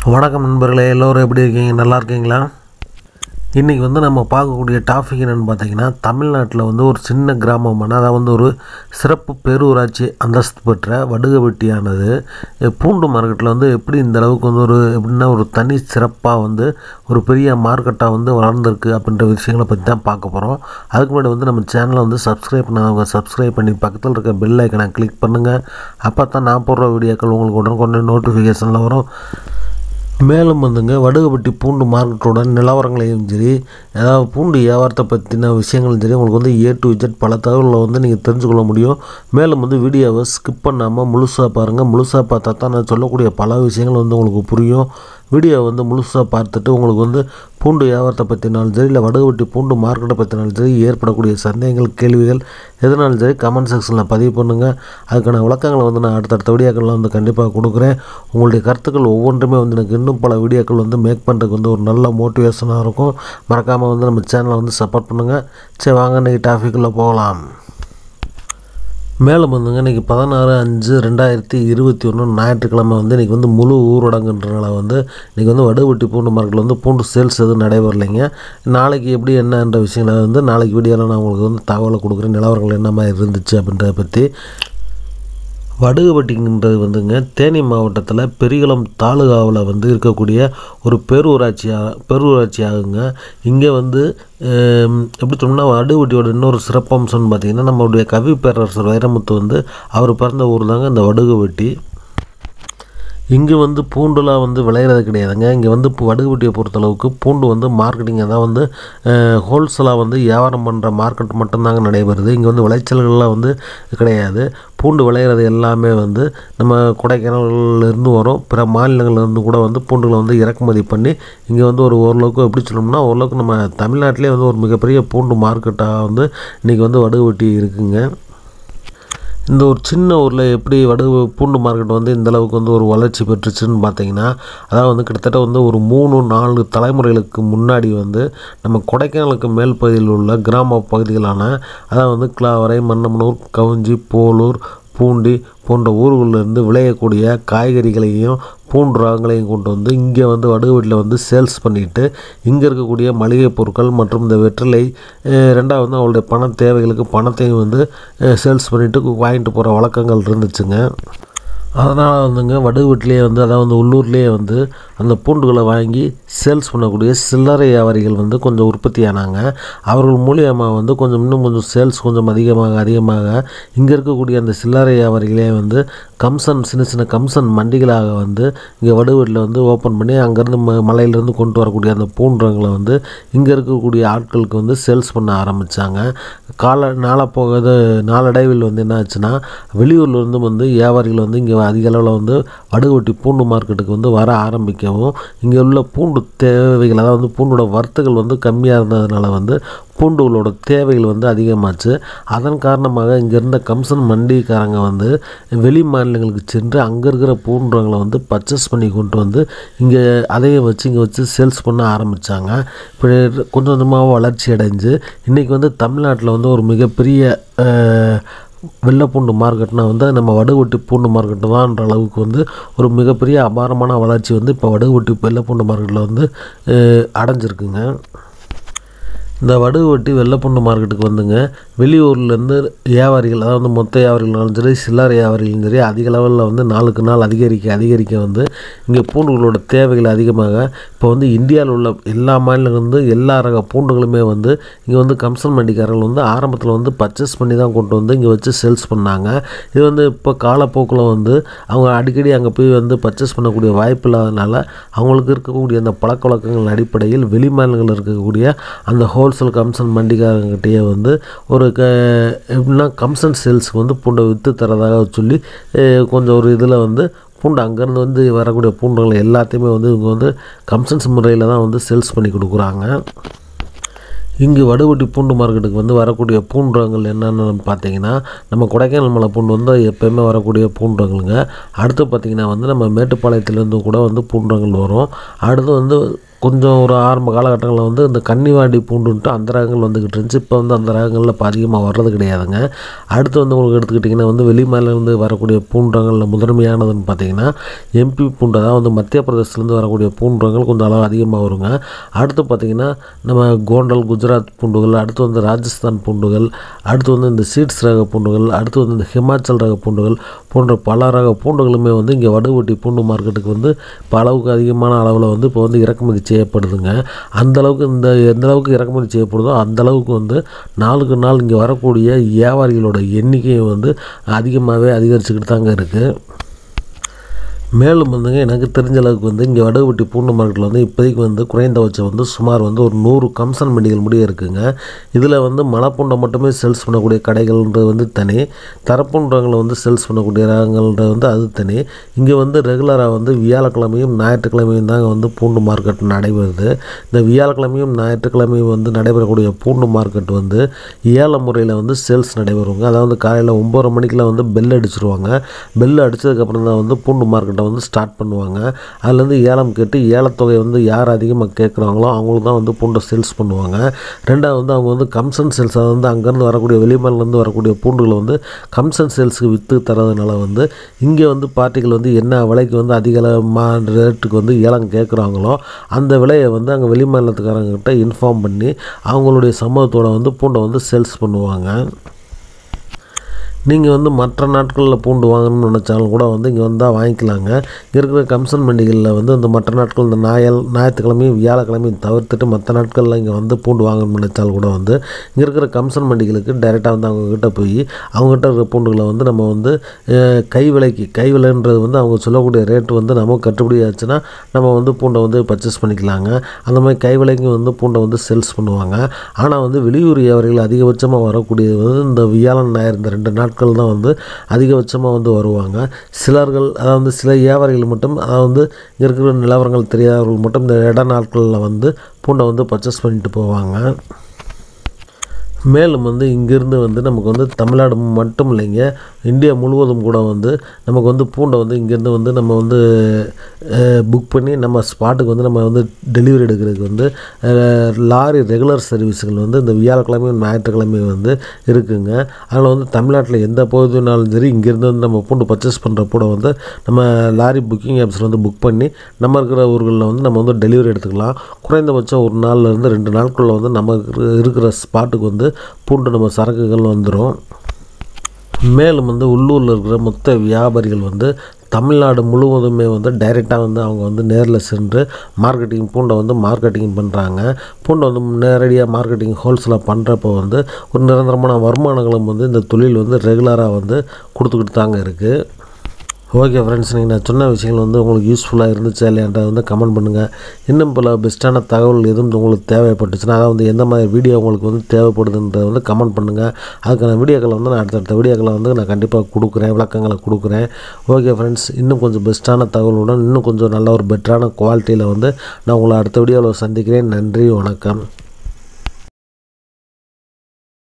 வணக்கம் நண்பர்களே எல்லோரும் எப்படி இருக்கீங்க நல்லா இருக்கீங்களா இன்றைக்கி வந்து நம்ம பார்க்கக்கூடிய டாபிக் என்னென்னு பார்த்தீங்கன்னா தமிழ்நாட்டில் வந்து ஒரு சின்ன கிராமமான அதாவது வந்து ஒரு சிறப்பு பேரூராட்சி அந்தஸ்து பெற்ற வடுகவெட்டியானது அஹ், பூண்டு மார்க்கெட்டில் வந்து எப்படி இந்த அளவுக்கு வந்து ஒரு எப்படின்னா ஒரு தனி சிறப்பாக வந்து ஒரு பெரிய மார்க்கெட்டாக வந்து வளர்ந்துருக்கு அப்படின்ற விஷயங்களை பற்றி தான் பார்க்க போகிறோம் அதுக்கு முன்னாடி வந்து நம்ம சேனலை வந்து சப்ஸ்கிரைப் பண்ணாதவங்க சப்ஸ்கிரைப் பண்ணி பக்கத்தில் இருக்க பெல் ஐக்கனை கிளிக் பண்ணுங்கள் அப்போ தான் நான் போடுற வீடியோக்கள் உங்களுக்கு உடனுக்குடனே நோட்டிஃபிகேஷனில் வரும் மேலும் வந்துங்க வடுகப்பட்டி பூண்டு மார்க்கெட்டோட நிலவரங்களையும் சரி ஏதாவது பூண்டு வியாபாரத்தை பற்றின விஷயங்களும் சரி உங்களுக்கு வந்து ஏ டு இஜட் பல தகவல்களை வந்து நீங்கள் தெரிஞ்சுக்கொள்ள முடியும் மேலும் வந்து வீடியோவை ஸ்கிப் பண்ணாமல் முழுசாக பாருங்கள் முழுசாக பார்த்தா தான் நான் சொல்லக்கூடிய பல விஷயங்கள் வந்து உங்களுக்கு புரியும் வீடியோவை வந்து முழுசாக பார்த்துட்டு உங்களுக்கு வந்து பூண்டு வியாபாரத்தை பற்றினாலும் சரி இல்லை வடுகப்பட்டி பூண்டு மார்க்கெட்டை பற்றினாலும் சரி ஏற்படக்கூடிய சந்தேகங்கள் கேள்விகள் எதுனாலும் சரி கமெண்ட் செக்ஷனில் பதிவு பண்ணுங்கள் அதுக்கான விளக்கங்களை வந்து நான் அடுத்தடுத்த வீடியோக்களில் வந்து கண்டிப்பாக கொடுக்குறேன் உங்களுடைய கருத்துக்கள் ஒவ்வொன்றுமே வந்து எனக்கு இன்னும் பல வீடியோக்கள் வந்து மேக் பண்ணுறதுக்கு வந்து ஒரு நல்ல மோட்டிவேஷனாக இருக்கும் மறக்காமல் வந்து நம்ம சேனலை வந்து சப்போர்ட் பண்ணுங்கள் சரி வாங்க இன்றைக்கி டாபிக்குள்ளே போகலாம் மேலும் வந்துங்க இன்றைக்கி பதினாறு அஞ்சு ரெண்டாயிரத்தி இருபத்தி ஒன்று ஞாயிற்றுக்கிழமை வந்து இன்றைக்கி வந்து முழு ஊரடங்குன்றனால வந்து இன்றைக்கி வந்து வடுவட்டி பூண்டு மார்க்கெட்டில் வந்து பூண்டு சேல்ஸ் எதுவும் நடைபெறலைங்க நாளைக்கு எப்படி என்னன்ற விஷயங்களை வந்து நாளைக்கு வீடியோவில் நான் உங்களுக்கு வந்து தகவலை கொடுக்குறேன் நிலவரங்கள் என்ன மாதிரி இருந்துச்சு அப்படின்றத பற்றி வடுகுபட்டிங்கிறது வந்துங்க தேனி மாவட்டத்தில் பெரியகுளம் தாலுகாவில் வந்து இருக்கக்கூடிய ஒரு பேரூராட்சியாக பேரூராட்சியாகுங்க இங்கே வந்து ஹம், எப்படி சொன்னால் வடுகுபட்டியோட இன்னொரு சிறப்பம்சம்னு பார்த்தீங்கன்னா நம்மளுடைய கவி பேரரசர் வைரமுத்து வந்து அவர் பிறந்த ஊர் தாங்க இந்த வடுகுபட்டி இங்கே வந்து பூண்டுலாம் வந்து விளையிறது கிடையாதுங்க இங்கே வந்து இப்போ வடுகுபட்டியை பொறுத்தளவுக்கு பூண்டு வந்து மார்க்கெட்டிங் அதான் வந்து ஹோல்சேலாக வந்து வியாபாரம் பண்ணுற மார்க்கெட் மட்டும்தாங்க நடைபெறுது இங்கே வந்து விளைச்சல்கள்லாம் வந்து கிடையாது பூண்டு விளையிறது எல்லாமே வந்து நம்ம கொடைக்கானல்ல இருந்து வரும் பிற மாநிலங்கள்ல இருந்து கூட வந்து பூண்டுகளை வந்து இறக்குமதி பண்ணி இங்கே வந்து ஒரு ஓரளவுக்கு எப்படி சொல்லணும்னா ஓரளவுக்கு நம்ம தமிழ்நாட்டிலே வந்து ஒரு மிகப்பெரிய பூண்டு மார்க்கெட்டாக வந்து இன்றைக்கி வந்து வடுகுபட்டி இருக்குங்க இந்த ஒரு சின்ன ஊரில் எப்படி வடு பூண்டு மார்க்கெட் வந்து இந்த அளவுக்கு வந்து ஒரு வளர்ச்சி பெற்றுச்சுன்னு பார்த்தீங்கன்னா அதாவது வந்து கிட்டத்தட்ட வந்து ஒரு மூணு நாலு தலைமுறைகளுக்கு முன்னாடி வந்து நம்ம கொடைக்கானலுக்கு மேல் பகுதியில் உள்ள கிராம பகுதிகளான அதாவது வந்து கிளாவரை மன்னமனூர் கவுஞ்சி போலூர் பூண்டி போன்ற ஊர்களிலிருந்து விளையக்கூடிய காய்கறிகளையும் பூண்டு ரகங்களையும் கொண்டு வந்து இங்கே வந்து வடுகவீட்டில் வந்து சேல்ஸ் பண்ணிட்டு இங்கே இருக்கக்கூடிய மளிகை பொருட்கள் மற்றும் இந்த வெற்றிலை அஹ் ரெண்டாவது வந்து அவங்களுடைய பண தேவைகளுக்கு பணத்தையும் வந்து சேல்ஸ் பண்ணிவிட்டு வாங்கிட்டு போகிற வழக்கங்கள் இருந்துச்சுங்க அதனால் வந்துங்க வடுகவீட்டிலேயே வந்து அதாவது வந்து உள்ளூர்லேயே வந்து அந்த பூண்டுகளை வாங்கி சேல்ஸ் பண்ணக்கூடிய சில்லறை வியாபாரிகள் வந்து கொஞ்சம் உற்பத்தி ஆனாங்க அவர்கள் மூலியமாக வந்து கொஞ்சம் இன்னும் கொஞ்சம் சேல்ஸ் கொஞ்சம் அதிகமாக அதிகமாக இங்கே இருக்கக்கூடிய அந்த சில்லறை வியாபாரிகளே வந்து கம்சன் சின்ன சின்ன கம்சன் மண்டிகளாக வந்து இங்கே வடுவீட்டில் வந்து ஓப்பன் பண்ணி அங்கேருந்து ம மலையிலேருந்து கொண்டு வரக்கூடிய அந்த பூண்டுங்களை வந்து இங்கே இருக்கக்கூடிய ஆட்களுக்கு வந்து சேல்ஸ் பண்ண ஆரம்பித்தாங்க கால நாளப்போக நாளடைவில் வந்து என்ன ஆச்சுன்னா வெளியூர்லேருந்து வந்து வியாபாரிகள் வந்து இங்கே அதிக அளவில் வந்து வடுகவட்டி பூண்டு மார்க்கெட்டுக்கு வந்து வர ஆரம்பிக்கவும் இங்கே உள்ள பூண்டு தேவைகள் அதாவது வந்து பூண்டோட வர்த்துகள் வந்து கம்மியாக இருந்ததுனால வந்து பூண்டுகளோட தேவைகள் வந்து அதிகமாச்சு அதன் காரணமாக இங்கே இருந்த கம்சன் மண்டிக்காரங்க வந்து வெளி மாநிலங்களுக்கு சென்று அங்கே இருக்கிற பூண்டுங்களை வந்து பர்ச்சேஸ் பண்ணி கொண்டு வந்து இங்கே அதையே வச்சு இங்கே வச்சு சேல்ஸ் பண்ண ஆரம்பித்தாங்க இப்போ கொஞ்சம் கொஞ்சமாக வளர்ச்சி அடைஞ்சு இன்றைக்கி வந்து தமிழ்நாட்டில் வந்து ஒரு மிகப்பெரிய அஹ், வெள்ளைப்பூண்டு மார்க்கெட்னா வந்து நம்ம வடுகுட்டி பூண்டு மார்க்கெட்டு தான்ன்ற அளவுக்கு வந்து ஒரு மிகப்பெரிய அபாரமான வளர்ச்சி வந்து இப்போ வடுகுட்டி வெள்ளைப்பூண்டு மார்க்கெட்டில் வந்து அஹ், அடைஞ்சிருக்குங்க இந்த வடுவட்டி வெள்ளைப்பூண்டு மார்க்கெட்டுக்கு வந்துங்க வெளியூர்லேருந்து வியாபாரிகள் அதாவது வந்து மொத்த வியாபாரிகளாலும் சரி சில்லறை வியாபாரிகளும் சரி அதிக லெவலில் வந்து நாளுக்கு நாள் அதிகரிக்க அதிகரிக்க வந்து இங்கே பூண்டுகளோட தேவைகள் அதிகமாக இப்போ வந்து இந்தியாவில் உள்ள எல்லா மாநிலங்கள்ந்து எல்லா ரக பூண்டுகளுமே வந்து இங்கே வந்து கம்சன் மண்டிக்காரர்கள் வந்து ஆரம்பத்தில் வந்து பர்ச்சேஸ் பண்ணி தான் கொண்டு வந்து இங்கே வச்சு சேல்ஸ் பண்ணாங்க இது வந்து இப்போ காலப்போக்கில் வந்து அவங்க அடிக்கடி அங்கே போய் வந்து பர்ச்சேஸ் பண்ணக்கூடிய வாய்ப்பு இல்லாதனால அவங்களுக்கு இருக்கக்கூடிய அந்த பழக்க வழக்கங்கள் அடிப்படையில் வெளி மாநிலங்களில் இருக்கக்கூடிய அந்த ஹோல்சேல் கம்சன் மண்டிக்காரங்கிட்டேயே வந்து ஒரு க எப்படின்னா கம்சன் சேல்ஸுக்கு வந்து பூண்டை விற்று தரதாக சொல்லி அஹ், கொஞ்சம் ஒரு இதில் வந்து பூண்டு அங்கேருந்து வந்து வரக்கூடிய பூண்டுகளை எல்லாத்தையுமே வந்து இவங்க வந்து கம்சன்ஸ் முறையில் தான் வந்து சேல்ஸ் பண்ணி கொடுக்குறாங்க இங்கு வடுவட்டி பூண்டு மார்க்கெட்டுக்கு வந்து வரக்கூடிய பூண்டுரங்கள் என்னென்னு பார்த்தீங்கன்னா நம்ம கொடைக்கானல் மலை பூண்டு வந்து எப்போயுமே வரக்கூடிய பூண்டுரங்களுங்க அடுத்து பார்த்திங்கன்னா வந்து நம்ம மேட்டுப்பாளையத்துலேருந்து கூட வந்து பூண்டுரங்கள் வரும் அடுத்து வந்து கொஞ்சம் ஒரு ஆரம்ப காலகட்டங்களில் வந்து இந்த கன்னிவாடி பூண்டுன்ட்டு அந்த ரகங்கள் வந்துக்கிட்டு இருந்துச்சு இப்போ வந்து அந்த ரகங்களில் இப்போ அதிகமாக வர்றது கிடையாதுங்க அடுத்து வந்து உங்களுக்கு எடுத்துக்கிட்டிங்கன்னா வந்து வெளி மாநிலந்து வரக்கூடிய பூண்டங்களில் முதன்மையானதுன்னு பார்த்தீங்கன்னா எம்பி பூண்டு அதாவது வந்து மத்திய பிரதேசத்துலேருந்து வரக்கூடிய பூண்டங்கள் கொஞ்சம் அளவு அதிகமாக வருங்க அடுத்து பார்த்திங்கன்னா நம்ம கோண்டல் குஜராத் பூண்டுகள் அடுத்து வந்து ராஜஸ்தான் பூண்டுகள் அடுத்து வந்து இந்த சீட்ஸ் ரக பூண்டுகள் அடுத்து வந்து இந்த ஹிமாச்சல் ரக பூண்டுகள் போன்ற பல ரக பூண்டுகளுமே வந்து இங்கே வடுவட்டி பூண்டு மார்க்கெட்டுக்கு வந்து இப்போ அளவுக்கு அதிகமான அளவில் வந்து இப்போ வந்து இறக்குமதி செய்யப்படுதுங்க அந்த அளவுக்கு இந்த எந்த அளவுக்கு இறக்குமதி செய்யப்படுதோ அந்த அளவுக்கு வந்து நாளுக்கு நாள் இங்கே வரக்கூடிய வியாபாரிகளோட எண்ணிக்கையும் வந்து அதிகமாகவே அதிகரிச்சுக்கிட்டு தாங்க இருக்குது மேலும் வந்துங்க எனக்கு தெரிஞ்ச அளவுக்கு வந்து இங்கே வடகுப்பட்டி பூண்டு மார்க்கெட்டில் வந்து இப்போதைக்கு வந்து குறைந்தபட்சம் வந்து சுமார் வந்து ஒரு நூறு கம்சன் மண்டிகள் முடிய இருக்குங்க இதில் வந்து மலைப்பூண்டை மட்டுமே சேல்ஸ் பண்ணக்கூடிய கடைகள்ன்றது வந்து தனி தரப்புன்றவங்களை வந்து சேல்ஸ் பண்ணக்கூடிய ரகங்கள்ன்றது வந்து அது தனி இங்கே வந்து ரெகுலராக வந்து வியாழக்கிழமையும் ஞாயிற்றுக்கிழமையும் தாங்க வந்து பூண்டு மார்க்கெட் நடைபெறுது இந்த வியாழக்கிழமையும் ஞாயிற்றுக்கிழமையும் வந்து நடைபெறக்கூடிய பூண்டு மார்க்கெட் வந்து ஏல முறையில் வந்து சேல்ஸ் நடைபெறுங்க அதாவது காலையில் ஒம்பது மணிக்கெலாம் வந்து பெல் அடிச்சிருவாங்க பெல் அடித்ததுக்கப்புறம் தான் வந்து பூண்டு மார்க்கெட்டை வந்து ஸ்டார்ட் பண்ணுவாங்க அதுலேருந்து ஏலம் கேட்டு ஏலத்தொகை வந்து யார் அதிகமாக கேட்குறாங்களோ அவங்களுக்கு தான் வந்து பூண்டை சேல்ஸ் பண்ணுவாங்க ரெண்டாவது வந்து அவங்க வந்து கம்சன் சேல்ஸ் அதாவது வந்து அங்கேருந்து வரக்கூடிய வெளிமாநிலேருந்து வரக்கூடிய பூண்டுகளை வந்து கம்சன் சேல்ஸுக்கு விற்று தரதுனால வந்து இங்கே வந்து பார்ட்டிகள் வந்து என்ன விலைக்கு வந்து அதிகமாக ரேட்டுக்கு வந்து ஏலம் கேட்குறாங்களோ அந்த விலையை வந்து அங்கே வெளிமாநிலத்துக்காரங்கிட்ட இன்ஃபார்ம் பண்ணி அவங்களுடைய சம்மதத்தோட வந்து பூண்டை வந்து சேல்ஸ் பண்ணுவாங்க நீங்கள் வந்து மற்ற நாட்களில் பூண்டு வாங்கணும்னு நினச்சாலும் கூட வந்து இங்கே வந்தால் வாங்கிக்கலாங்க இங்கே இருக்கிற கம்சன் மண்டிகளில் வந்து இந்த மற்ற நாட்கள் இந்த ஞாயல் ஞாயிற்றுக்கிழமையும் வியாழக்கிழமையும் தவிர்த்துட்டு மற்ற நாட்களில் இங்கே வந்து பூண்டு வாங்கணும்னு நினச்சாலும் கூட வந்து இங்கே இருக்கிற கம்சன் மண்டிகளுக்கு டைரெக்டாக வந்து அவங்கக்கிட்ட போய் அவங்ககிட்ட இருக்கிற பூண்டுகளை வந்து நம்ம வந்து அஹ், கை விலைக்கு கை விலைன்றது வந்து அவங்க சொல்லக்கூடிய ரேட்டு வந்து நமக்கு கட்டுப்படி ஆச்சுன்னா நம்ம வந்து பூண்டை வந்து பர்ச்சேஸ் பண்ணிக்கலாங்க அந்த மாதிரி கை விலைக்கு வந்து பூண்டை வந்து சேல்ஸ் பண்ணுவாங்க ஆனால் வந்து வெளியூர் வியாபாரிகள் அதிகபட்சமாக வரக்கூடியது வந்து இந்த வியாழன் ஞாயிறு இந்த ரெண்டு நாட்கள் தான் வந்து அதிகபட்சமாக வந்து வருவாங்க சிலர்கள் அதாவது சில வியாபாரிகள் மட்டும் அதாவது வந்து இங்கே இருக்கிற நிலவரங்கள் தெரியாதவர்கள் மட்டும் இந்த இட நாட்களில் வந்து பூண்டை வந்து பர்ச்சேஸ் பண்ணிட்டு போவாங்க மேலும் வந்து இங்கேருந்து வந்து நமக்கு வந்து தமிழ்நாடு மட்டும் இல்லைங்க இந்தியா முழுவதும் கூட வந்து நமக்கு வந்து பூண்டை வந்து இங்கேருந்து வந்து நம்ம வந்து புக் பண்ணி நம்ம ஸ்பாட்டுக்கு வந்து நம்ம வந்து டெலிவரி எடுக்கிறதுக்கு வந்து அஹ், லாரி ரெகுலர் சர்வீஸுகள் வந்து இந்த வியாழக்கிழமையும் ஞாயிற்றுக்கிழமையும் வந்து இருக்குங்க அதில் வந்து தமிழ்நாட்டில் எந்த பகுதினாலும் சரி இங்கேருந்து வந்து நம்ம பூண்டு பர்ச்சேஸ் பண்ணுற கூட வந்து நம்ம லாரி புக்கிங் ஆப்ஸில் வந்து புக் பண்ணி நம்ம இருக்கிற ஊர்களில் வந்து நம்ம வந்து டெலிவரி எடுத்துக்கலாம் குறைந்தபட்சம் ஒரு நாள்ல இருந்து ரெண்டு நாட்களில் வந்து நம்ம இருக்கிற- இருக்கிற ஸ்பாட்டுக்கு வந்து பூண்டு நம்ம சரக்குகள் வந்துடும் மேலும் வந்து உள்ளூரில் இருக்கிற மொத்த வியாபாரிகள் வந்து தமிழ்நாடு முழுவதுமே வந்து டைரெக்டாக வந்து அவங்க வந்து நேரில் சென்று மார்க்கெட்டிங் பூண்டை வந்து மார்க்கெட்டிங் பண்ணுறாங்க பூண்டை வந்து நேரடியாக மார்க்கெட்டிங் ஹோல்சேலாக பண்ணுறப்போ வந்து ஒரு நிரந்தரமான வருமானங்களும் வந்து இந்த தொழில் வந்து ரெகுலராக வந்து கொடுத்துக்கிட்டு தாங்க இருக்குது ஓகே ஃப்ரெண்ட்ஸ் நீங்கள் நான் சொன்ன விஷயங்கள் வந்து உங்களுக்கு யூஸ்ஃபுல்லாக இருந்துச்சா இல்லையான்றதை வந்து கமெண்ட் பண்ணுங்கள் இன்னும் பல பெஸ்ட்டான தகவல் எதுவும் உங்களுக்கு தேவைப்பட்டுச்சுன்னா அதாவது வந்து எந்த மாதிரி வீடியோ உங்களுக்கு வந்து தேவைப்படுதுன்றதை வந்து கமெண்ட் பண்ணுங்கள் அதுக்கான வீடியோக்களை வந்து நான் அடுத்தடுத்த வீடியோக்களை வந்து நான் கண்டிப்பாக கொடுக்குறேன் விளக்கங்களை கொடுக்குறேன் ஓகே ஃப்ரெண்ட்ஸ் இன்னும் கொஞ்சம் பெஸ்ட்டான தகவலுடன் இன்னும் கொஞ்சம் நல்ல ஒரு பெட்டரான குவாலிட்டியில் வந்து நான் உங்களை அடுத்த வீடியோவில் சந்திக்கிறேன் நன்றி வணக்கம்